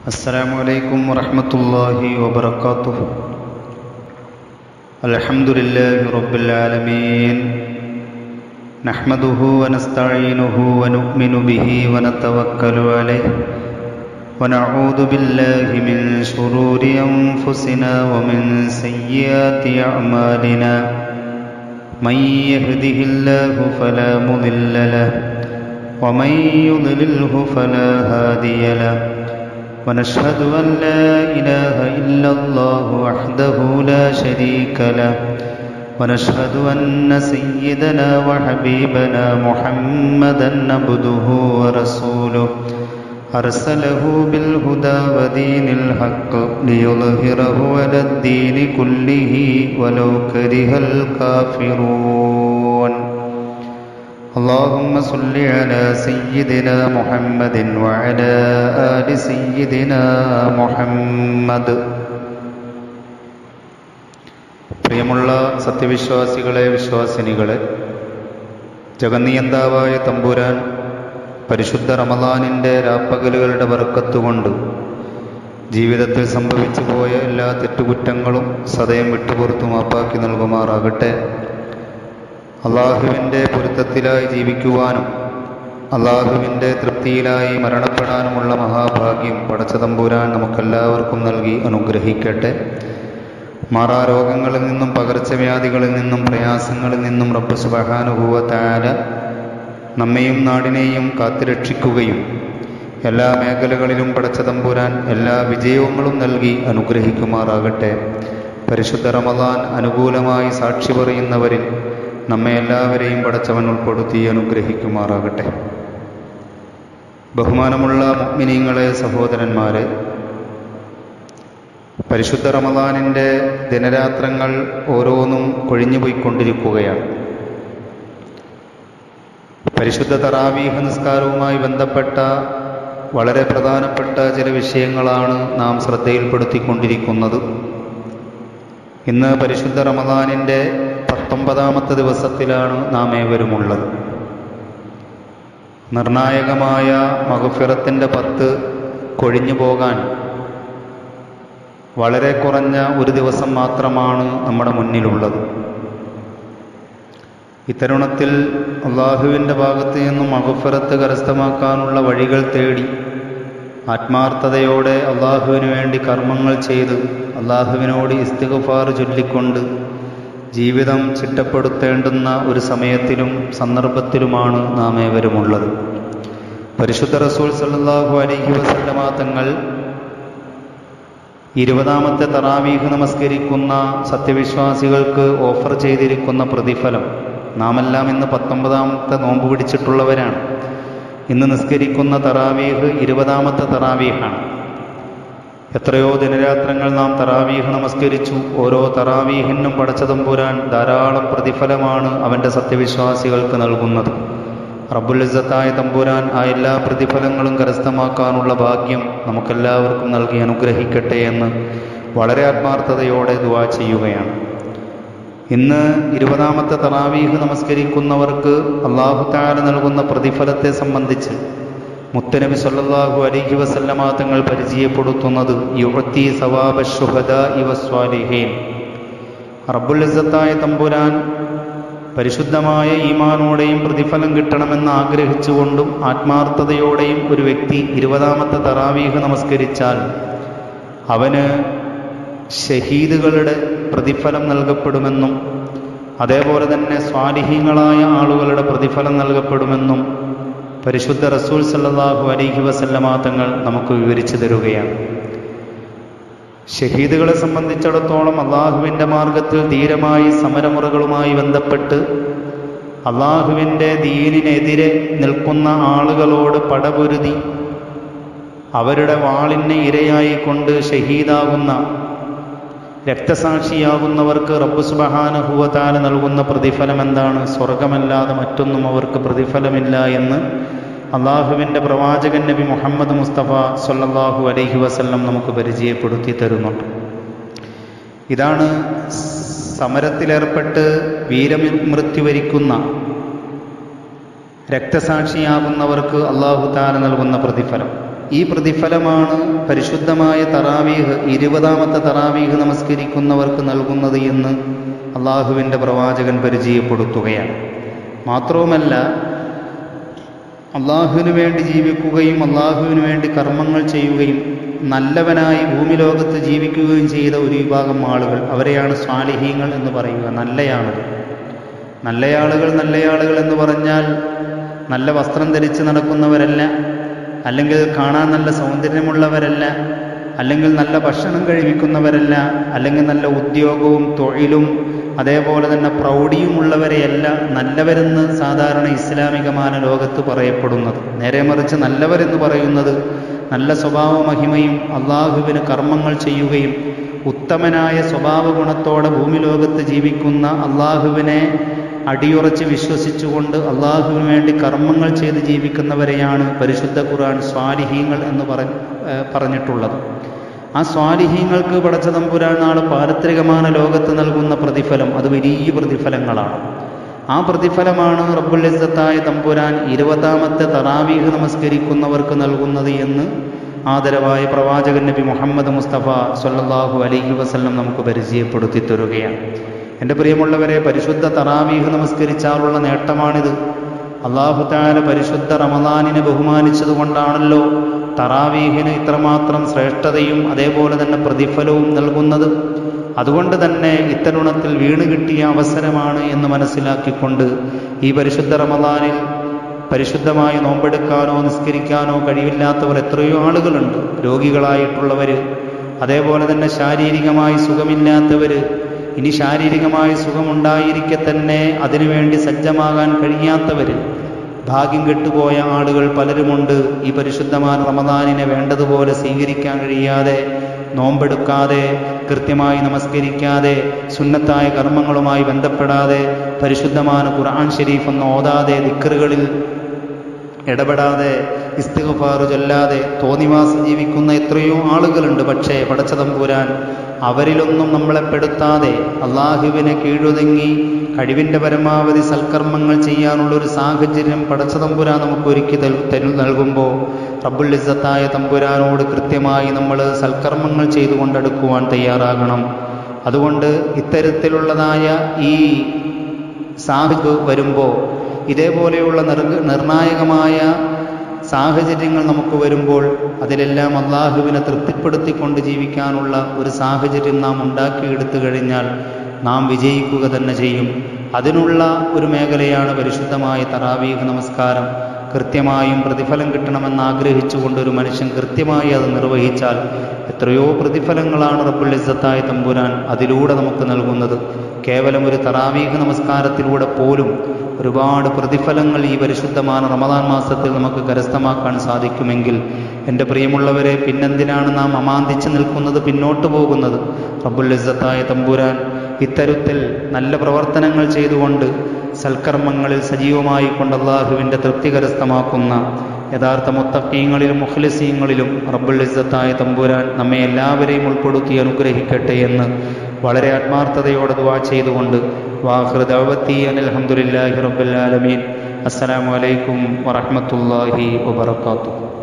السلام عليكم ورحمة الله وبركاته الحمد لله رب العالمين نحمده ونستعينه ونؤمن به ونتوكل عليه ونعوذ بالله من شرور أنفسنا ومن سيئات أعمالنا من يهده الله فلا مضل له ومن يضلله فلا هادي له ونشهد أن لا إله إلا الله وحده لا شريك له ونشهد أن سيدنا وحبيبنا محمدا عبده ورسوله أرسله بالهدى ودين الحق ليظهره على الدين كله ولو كره الكافرون اللهم صل على سيدنا محمد وعلى آل سيدنا محمد പ്രിയമുള്ള സത്യവിശ്വാസികളെ വിശ്വാസിനികളെ ജഗന്നിയന്താവായ തമ്പുരാൻ പരിശുദ്ധ റമദാനിൻ്റെ രാപ്പകലുകളുടെ വർക്കത്തുകൊണ്ട് ജീവിതത്തിൽ സംഭവിച്ചു പോയ എല്ലാ തെറ്റുകുറ്റങ്ങളും സദയം വിട്ടുപുറത്തു മാപ്പാക്കി നൽകുമാറാകട്ടെ അള്ളാഹുവിൻ്റെ പൊരുത്തത്തിലായി ജീവിക്കുവാനും അള്ളാഹുവിൻ്റെ തൃപ്തിയിലായി മരണപ്പെടാനുമുള്ള മഹാഭാഗ്യം പടച്ചതമ്പുരാൻ നമുക്കെല്ലാവർക്കും നൽകി അനുഗ്രഹിക്കട്ടെ മാറാരോഗങ്ങളിൽ നിന്നും പകർച്ചവ്യാധികളിൽ നിന്നും പ്രയാസങ്ങളിൽ നിന്നും റബ്ബ് സുബഹാനുഭൂവ താര നമ്മയും നാടിനെയും കാത്തുരക്ഷിക്കുകയും എല്ലാ മേഖലകളിലും പടച്ചതമ്പുരാൻ എല്ലാ വിജയങ്ങളും നൽകി അനുഗ്രഹിക്കുമാറാകട്ടെ പരിശുദ്ധ റമദാൻ അനുകൂലമായി സാക്ഷി പറയുന്നവരിൽ നമ്മെ എല്ലാവരെയും പടച്ചവൻ ഉൾപ്പെടുത്തി അനുഗ്രഹിക്കുമാറാകട്ടെ ബഹുമാനമുള്ള മുഗ്മിനീങ്ങളെ സഹോദരന്മാരെ പരിശുദ്ധ റമദാനിൻ്റെ ദിനരാത്രങ്ങൾ ഓരോന്നും കൊഴിഞ്ഞുപോയിക്കൊണ്ടിരിക്കുകയാണ് പരിശുദ്ധ തറാവീഹ നിസ്കാരവുമായി ബന്ധപ്പെട്ട വളരെ പ്രധാനപ്പെട്ട ചില വിഷയങ്ങളാണ് നാം ശ്രദ്ധയിൽപ്പെടുത്തിക്കൊണ്ടിരിക്കുന്നത് ഇന്ന് പരിശുദ്ധ റമദാനിൻ്റെ പത്തൊമ്പതാമത്തെ ദിവസത്തിലാണ് നാം ഏവരുമുള്ളത് നിർണായകമായ മഹഫിറത്തിൻ്റെ പത്ത് കൊഴിഞ്ഞു പോകാൻ വളരെ കുറഞ്ഞ ഒരു ദിവസം മാത്രമാണ് നമ്മുടെ മുന്നിലുള്ളത് ഇത്തരുണത്തിൽ അള്ളാഹുവിൻ്റെ ഭാഗത്ത് നിന്നും മഹഫിറത്ത് കരസ്ഥമാക്കാനുള്ള വഴികൾ തേടി ആത്മാർത്ഥതയോടെ അള്ളാഹുവിന് വേണ്ടി കർമ്മങ്ങൾ ചെയ്ത് അള്ളാഹുവിനോട് ഇസ്തിഗഫാർ ചൊല്ലിക്കൊണ്ട് ജീവിതം ചിട്ടപ്പെടുത്തേണ്ടുന്ന ഒരു സമയത്തിലും സന്ദർഭത്തിലുമാണ് നാം ഏവരുമുള്ളത് പരിശുദ്ധ റസൂൽ സല്ലാഹു അലൈഹി വസല്ലമ തങ്ങൾ ഇരുപതാമത്തെ തറാവീഹ് നമസ്കരിക്കുന്ന സത്യവിശ്വാസികൾക്ക് ഓഫർ ചെയ്തിരിക്കുന്ന പ്രതിഫലം നാമെല്ലാം ഇന്ന് പത്തൊമ്പതാമത്തെ നോമ്പ് പിടിച്ചിട്ടുള്ളവരാണ് ഇന്ന് നിസ്കരിക്കുന്ന തറാവീഹ് ഇരുപതാമത്തെ തറാവീഹാണ് എത്രയോ ദിനരാത്രങ്ങൾ നാം തറാവീഹ് നമസ്കരിച്ചു ഓരോ തറാവീഹിനും പടച്ചതമ്പുരാൻ ധാരാളം പ്രതിഫലമാണ് അവൻ്റെ സത്യവിശ്വാസികൾക്ക് നൽകുന്നത് റബ്ബുലിസത്തായ തമ്പുരാൻ ആ എല്ലാ പ്രതിഫലങ്ങളും കരസ്ഥമാക്കാനുള്ള ഭാഗ്യം നമുക്കെല്ലാവർക്കും നൽകി അനുഗ്രഹിക്കട്ടെ എന്ന് വളരെ ആത്മാർത്ഥതയോടെ ദുവാ ചെയ്യുകയാണ് ഇന്ന് ഇരുപതാമത്തെ തറാവീഹ് നമസ്കരിക്കുന്നവർക്ക് അള്ളാഹു താല നൽകുന്ന പ്രതിഫലത്തെ സംബന്ധിച്ച് മുത്തനബി സല്ലാഹു അലൈഹി വസല്ലമ തങ്ങൾ പരിചയപ്പെടുത്തുന്നത് യുവത്തി സവാബ ഷുഹദ ഇവ സ്വാലിഹീൻ റബ്ബുൽ ഇസത്തായ തമ്പുരാൻ പരിശുദ്ധമായ ഈമാനോടെയും പ്രതിഫലം കിട്ടണമെന്ന് ആഗ്രഹിച്ചുകൊണ്ടും ആത്മാർത്ഥതയോടെയും ഒരു വ്യക്തി ഇരുപതാമത്തെ തറാവീഹ് നമസ്കരിച്ചാൽ അവന് ഷഹീദുകളുടെ പ്രതിഫലം നൽകപ്പെടുമെന്നും അതേപോലെ തന്നെ സ്വാലിഹീങ്ങളായ ആളുകളുടെ പ്രതിഫലം നൽകപ്പെടുമെന്നും പരിശുദ്ധ റസൂൽ സല്ലാഹു അലൈഹി വസല്ലമ തങ്ങൾ നമുക്ക് വിവരിച്ചു തരുകയാണ് ഷഹീദുകളെ സംബന്ധിച്ചിടത്തോളം അള്ളാഹുവിൻ്റെ മാർഗത്തിൽ ധീരമായി സമരമുറകളുമായി ബന്ധപ്പെട്ട് അള്ളാഹുവിൻ്റെ ദീനിനെതിരെ നിൽക്കുന്ന ആളുകളോട് പടപൊരുതി അവരുടെ വാളിന് ഇരയായിക്കൊണ്ട് ഷഹീദാകുന്ന രക്തസാക്ഷിയാകുന്നവർക്ക് റബ്ബു സുബഹാനുഭൂവത്താല നൽകുന്ന പ്രതിഫലം എന്താണ് സ്വർഗമല്ലാതെ മറ്റൊന്നും അവർക്ക് പ്രതിഫലമില്ല എന്ന് അള്ളാഹുവിൻ്റെ പ്രവാചകൻ നബി മുഹമ്മദ് മുസ്തഫ സല്ലാഹു അലൈഹി വസല്ലം നമുക്ക് പരിചയപ്പെടുത്തി തരുന്നുണ്ട് ഇതാണ് സമരത്തിലേർപ്പെട്ട് വീരമൃത്യു വരിക്കുന്ന രക്തസാക്ഷിയാകുന്നവർക്ക് അള്ളാഹു താല നൽകുന്ന പ്രതിഫലം ഈ പ്രതിഫലമാണ് പരിശുദ്ധമായ തറാവീഹ് ഇരുപതാമത്തെ തറാവീഹ് നമസ്കരിക്കുന്നവർക്ക് നൽകുന്നത് എന്ന് അള്ളാഹുവിൻ്റെ പ്രവാചകൻ പരിചയപ്പെടുത്തുകയാണ് മാത്രവുമല്ല അള്ളാഹുവിന് വേണ്ടി ജീവിക്കുകയും അള്ളാഹുവിന് വേണ്ടി കർമ്മങ്ങൾ ചെയ്യുകയും നല്ലവനായി ഭൂമി ലോകത്ത് ജീവിക്കുകയും ചെയ്ത ഒരു വിഭാഗം ആളുകൾ അവരെയാണ് സ്വാലിഹീങ്ങൾ എന്ന് പറയുക നല്ലയാളുകൾ നല്ലയാളുകൾ നല്ലയാളുകൾ എന്ന് പറഞ്ഞാൽ നല്ല വസ്ത്രം ധരിച്ച് നടക്കുന്നവരല്ല അല്ലെങ്കിൽ കാണാൻ നല്ല സൗന്ദര്യമുള്ളവരല്ല അല്ലെങ്കിൽ നല്ല ഭക്ഷണം കഴിവിക്കുന്നവരല്ല അല്ലെങ്കിൽ നല്ല ഉദ്യോഗവും തൊഴിലും അതേപോലെ തന്നെ പ്രൗഢിയുമുള്ളവരെയല്ല നല്ലവരെന്ന് സാധാരണ ഇസ്ലാമികമായ ലോകത്ത് പറയപ്പെടുന്നത് നേരെ മറിച്ച് നല്ലവരെന്ന് പറയുന്നത് നല്ല സ്വഭാവ മഹിമയും അള്ളാഹുവിന് കർമ്മങ്ങൾ ചെയ്യുകയും ഉത്തമനായ സ്വഭാവ ഗുണത്തോടെ ഭൂമി ലോകത്ത് ജീവിക്കുന്ന അള്ളാഹുവിനെ അടിയുറച്ച് വിശ്വസിച്ചുകൊണ്ട് അള്ളാഹുവിന് വേണ്ടി കർമ്മങ്ങൾ ചെയ്ത് ജീവിക്കുന്നവരെയാണ് പരിശുദ്ധ ഖുർആൻ സ്വാലിഹീങ്ങൾ എന്ന് പറ പറഞ്ഞിട്ടുള്ളത് ആ സ്വാലിഹീങ്ങൾക്ക് പടച്ച തമ്പുരാൻ നാളെ പാരത്രികமான ലോകത്ത് നൽകുന്ന പ്രതിഫലം അത് വലിയ പ്രതിഫലങ്ങളാണ് ആ പ്രതിഫലമാണ് റബ്ബുൽ ഇസ്സത്തായ തമ്പുരാൻ ഇരുപതാമത്തെ തറാവീഹ് നമസ്കരിക്കുന്നവർക്ക് നൽകുന്നത് എന്ന് ആദരവായ പ്രവാചകൻ നബി മുഹമ്മദ് മുസ്തഫ സല്ലല്ലാഹു അലൈഹി വസല്ലം നമുക്ക് പരിചയപ്പെടുത്തി തരുകയാണ് എൻ്റെ പ്രിയമുള്ളവരെ പരിശുദ്ധ തറാവീഹ് നമസ്കരിച്ചാലുള്ള നേട്ടമാണിത് അള്ളാഹു താല പരിശുദ്ധ റമദാനിനെ ബഹുമാനിച്ചതുകൊണ്ടാണല്ലോ തറാവീഹിന് ഇത്രമാത്രം ശ്രേഷ്ഠതയും അതേപോലെ തന്നെ പ്രതിഫലവും നൽകുന്നത് അതുകൊണ്ട് തന്നെ ഇത്തരുണത്തിൽ വീണ് കിട്ടിയ അവസരമാണ് എന്ന് മനസ്സിലാക്കിക്കൊണ്ട് ഈ പരിശുദ്ധ റമദാനിൽ പരിശുദ്ധമായി നോമ്പെടുക്കാനോ നിസ്കരിക്കാനോ കഴിവില്ലാത്തവർ എത്രയോ ആളുകളുണ്ട് രോഗികളായിട്ടുള്ളവർ അതേപോലെ തന്നെ ശാരീരികമായി സുഖമില്ലാത്തവർ ഇനി ശാരീരികമായ സുഖമുണ്ടായിരിക്കെ തന്നെ അതിനുവേണ്ടി സജ്ജമാകാൻ കഴിയാത്തവർ ഭാഗ്യം കെട്ടുപോയ ആളുകൾ പലരുമുണ്ട് ഈ പരിശുദ്ധമായ റമദാനിനെ വേണ്ടതുപോലെ സ്വീകരിക്കാൻ കഴിയാതെ നോമ്പെടുക്കാതെ കൃത്യമായി നമസ്കരിക്കാതെ സുന്നത്തായ കർമ്മങ്ങളുമായി ബന്ധപ്പെടാതെ പരിശുദ്ധമായ ഖുർആൻ ഷരീഫ് ഒന്ന് ഓതാതെ ദിക്കറുകളിൽ ഇടപെടാതെ ഇസ്തിഗ്ഫാറ് ചൊല്ലാതെ തോന്നിവാസം ജീവിക്കുന്ന എത്രയോ ആളുകളുണ്ട് പക്ഷേ പടച്ചതമ്പൂരാൻ അവരിലൊന്നും നമ്മളെ പെടുത്താതെ അള്ളാഹുവിനെ കീഴൊതുങ്ങി കഴിവിൻ്റെ പരമാവധി സൽക്കർമ്മങ്ങൾ ചെയ്യാനുള്ളൊരു സാഹചര്യം പടച്ചതമ്പുരാൻ നമുക്ക് ഒരുക്കി തരു നൽകുമ്പോൾ റബ്ബുൽ ഇസ്സത്തായ തമ്പുരാനോട് കൃത്യമായി നമ്മൾ സൽക്കർമ്മങ്ങൾ ചെയ്തുകൊണ്ടെടുക്കുവാൻ തയ്യാറാകണം അതുകൊണ്ട് ഇത്തരത്തിലുള്ളതായ ഈ സാഹിബ് വരുമ്പോൾ ഇതേപോലെയുള്ള നിർ നിർണായകമായ സാഹചര്യങ്ങൾ നമുക്ക് വരുമ്പോൾ അതിലെല്ലാം അള്ളാഹുവിനെ തൃപ്തിപ്പെടുത്തിക്കൊണ്ട് ജീവിക്കാനുള്ള ഒരു സാഹചര്യം നാം ഉണ്ടാക്കിയെടുത്തു കഴിഞ്ഞാൽ നാം വിജയിക്കുക തന്നെ ചെയ്യും അതിനുള്ള ഒരു മേഖലയാണ് പരിശുദ്ധമായ തറാവീഹ് നമസ്കാരം കൃത്യമായും പ്രതിഫലം കിട്ടണമെന്ന് ആഗ്രഹിച്ചുകൊണ്ട് ഒരു മനുഷ്യൻ കൃത്യമായി അത് നിർവഹിച്ചാൽ എത്രയോ പ്രതിഫലങ്ങളാണ് റബ്ബുൽ ഇസ്സത്തായ തമ്പുരാൻ അതിലൂടെ നമുക്ക് നൽകുന്നത് കേവലം ഒരു തറാവീഹ് നമസ്കാരത്തിലൂടെ പോലും ഒരുപാട് പ്രതിഫലങ്ങൾ ഈ പരിശുദ്ധമായ റമദാൻ മാസത്തിൽ നമുക്ക് കരസ്ഥമാക്കാൻ സാധിക്കുമെങ്കിൽ എൻ്റെ പ്രിയമുള്ളവരെ പിന്നെന്തിനാണ് നാം അമാന്തിച്ച് നിൽക്കുന്നത് പിന്നോട്ട് പോകുന്നത് റബ്ബുൽ ഇസ്സത്തായ തമ്പുരാൻ ഇത്തരത്തിൽ നല്ല പ്രവർത്തനങ്ങൾ ചെയ്തുകൊണ്ട് സൽക്കർമ്മങ്ങളിൽ സജീവമായി കൊണ്ട് അള്ളാഹുവിൻ്റെ തൃപ്തി കരസ്ഥമാക്കുന്ന യഥാർത്ഥ മുത്തക്കീങ്ങളിലും മുഖ്ലസീങ്ങളിലും റബ്ബുൽ ഇസ്സത്തായ തമ്പുരാൻ നമ്മെ എല്ലാവരെയും ഉൾപ്പെടുത്തി അനുഗ്രഹിക്കട്ടെ എന്ന് വളരെ ആത്മാർത്ഥതയോടെ ദുവാ ചെയ്തുകൊണ്ട് വാഹൃദവത്തി അനിൽഹമുല്ലാഹി റബ്ബുൽ ആലമീൻ അസ്സലാമു അലൈക്കും വറഹ്മത്തുള്ളാഹി വബറകാതുഹു